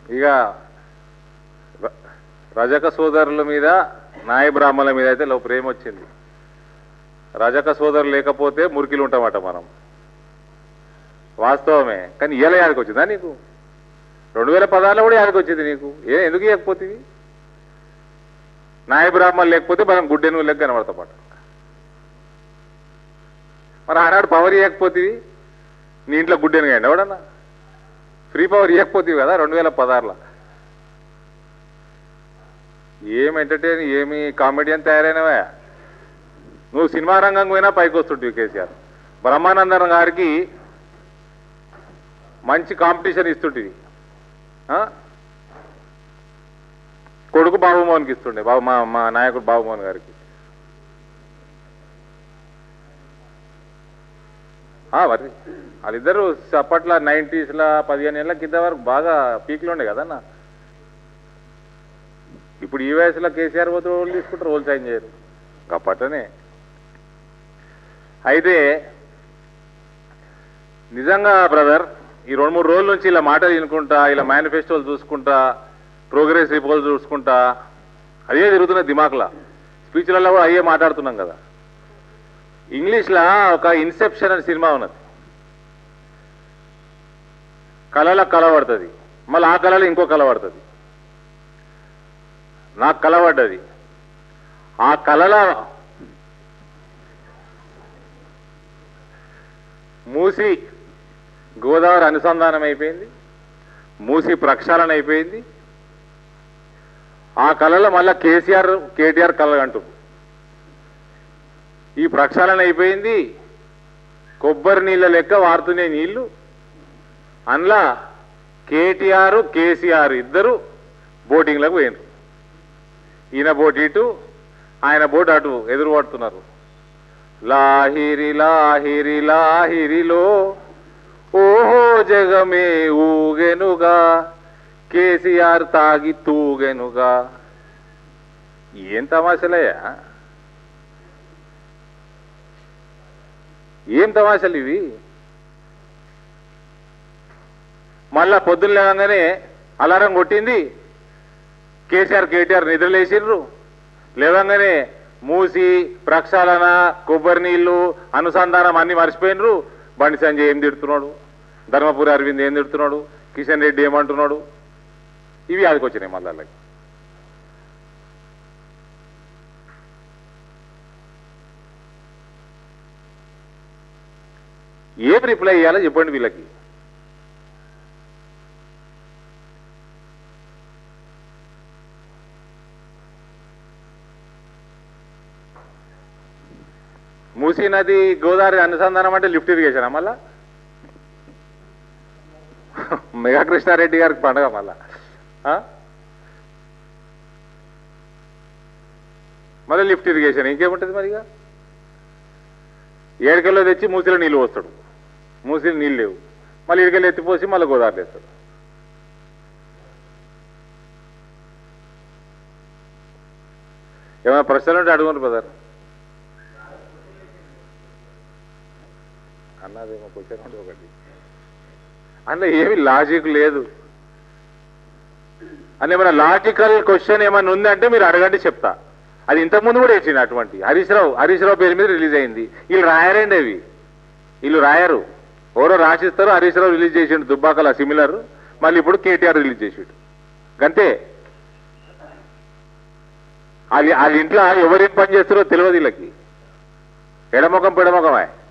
ఇక ర- రజక సోదరుల మీద నాయ బ్రాహ్మణుల మీద అయితే లో ప్రేమ వచ్చింది రజక సోదరులు లేకపోతే మురికిలు ఉంటామట మనం వాస్తవమే కానీ ఇలా యాడికి వచ్చిందా నీకు రెండు వేల పదహారులో కూడా యాడికి వచ్చింది నీకు ఏ ఎందుకు ఇవ్వకపోతుంది నాయ బ్రాహ్మణులు లేకపోతే మనం గుడ్డెను లెక్క కనబడతామాట మరి ఆనాడు పవర్ ఇవ్వకపోతే నీ ఇంట్లో గుడ్డెను కానీ ఎవడన్నా ఫ్రీ పవర్ ఇవ్వకపోతే కదా రెండు వేల పదహారులో ఏం ఎంటర్టైన్ ఏమి కామెడియన్ తయారైనవా నువ్వు సినిమా రంగం పోయినా పైకి వస్తుంటివి కేసీఆర్ బ్రహ్మానందం గారికి మంచి కాంపిటీషన్ ఇస్తుంటివి ఆ? కొడుకు బాబుమోహన్కి ఇస్తుండే బాబు మా మా నాయకుడు బాబుమోహన్ గారికి ఆ, మరి వాళ్ళిద్దరు అప్పట్లో నైంటీస్లో పదిహేను ఏళ్ళ కింద వరకు బాగా పీక్లో ఉండే కదన్నా ఇప్పుడు ఈ వయసులో కేసీఆర్ పోతే రోజులు తీసుకుంటారు రోజులు సైన్ చేయరు అప్పట్లోనే అయితే నిజంగా బ్రదర్ ఈ రెండు మూడు రోజుల నుంచి ఇలా మాటలు వినుకుంటా ఇలా మేనిఫెస్టోలు చూసుకుంటా ప్రోగ్రెస్ రిపోర్ట్ చూసుకుంటా అదే తిరుగుతున్న దిమాక్లా స్పీచ్లలో కూడా అయ్యే మాట్లాడుతున్నాం కదా ఇంగ్లీష్లో ఒక ఇన్సెప్షన్ అనే సినిమా ఉన్నది కళలకు కళ పడుతుంది మళ్ళీ ఆ కళలో ఇంకో కళ పడుతుంది నాకు కళ పడ్డది ఆ కళలో మూసి గోదావరి అనుసంధానం అయిపోయింది మూసి ప్రక్షాళన అయిపోయింది ఆ కళలో మళ్ళా కేసీఆర్ కేటీఆర్ కళ అంటారు ఈ ప్రక్షాళన అయిపోయింది కొబ్బరి నీళ్ళ లెక్క వారుతున్నాయి నీళ్లు అందులో కేటీఆర్ కేసీఆర్ ఇద్దరు బోటింగ్లకు పోయినారు ఈయన బోట్ ఇటు ఆయన బోట్ అటు ఎదురు పడుతున్నారు లాహిరి లాహిరి లాహిరిలో ఓహో జగమే ఊగెనుగా కేసీఆర్ తాగి తూగెనుగా ఏం తమాషలయ్యా ఏం తమాషలు ఇవి మళ్ళా పొద్దున్న లేవగానే అలారం కొట్టింది కేసీఆర్ కేటీఆర్ నిద్రలేసిర్రు లేవంగానే మూసి ప్రక్షాళన కొబ్బరి నీళ్లు అనుసంధానం అన్ని మర్చిపోయినరు బండి సంజయ్ ఏం తిడుతున్నాడు ధర్మపురి అరవింద్ ఏం తిడుతున్నాడు కిషన్ రెడ్డి ఏమంటున్నాడు ఇవి ఆదికొచ్చినాయి మళ్ళీ వాళ్ళకి ఏం రిప్లై ఇవ్వాలో చెప్పండి వీళ్ళకి మూసీ నది గోదావరి అనుసంధానం అంటే లిఫ్ట్ ఇరిగేషన్ మళ్ళా మెగా కృష్ణారెడ్డి గారికి పండగ మళ్ళా ఆ? మళ్ళీ లిఫ్ట్ ఇరిగేషన్ ఇంకేముంటుంది మరిగా ఏడుకల్లో తెచ్చి మూసిలో నీళ్ళు పోస్తాడు మూసిలో నీళ్ళు లేవు మళ్ళీ ఇడికెళ్ళి ఎత్తిపోసి మళ్ళీ గోదావరి వేస్తాడు ఏమైనా ప్రశ్నలు ఉంటే అడుగుంటారు బ్రదర్ అన్నదేమో క్వశ్చన్ ఉంటే ఒకటి అందులో ఏమి లాజిక్ లేదు అని ఏమైనా లాజికల్ క్వశ్చన్ ఏమైనా ఉందంటే మీరు అడగండి చెప్తా అది ఇంతకుముందు కూడా ఇచ్చింది అటువంటి హరీష్ రావు హరీష్ రావు పేరు మీద రిలీజ్ అయింది వీళ్ళు రాయరండి అవి వీళ్ళు రాయరు ఎవరో రాసిస్తారు హరీష్ రావు రిలీజ్ చేసిండు దుబ్బాకల సిమిలర్ మళ్ళీ ఇప్పుడు కేటీఆర్ రిలీజ్ చేసిండు గంతే వాళ్ళ వాళ్ళ ఇంట్లో ఎవరేం పని చేస్తారో తెలియదు వీళ్ళకి ఎడముఖం పెడముఖమే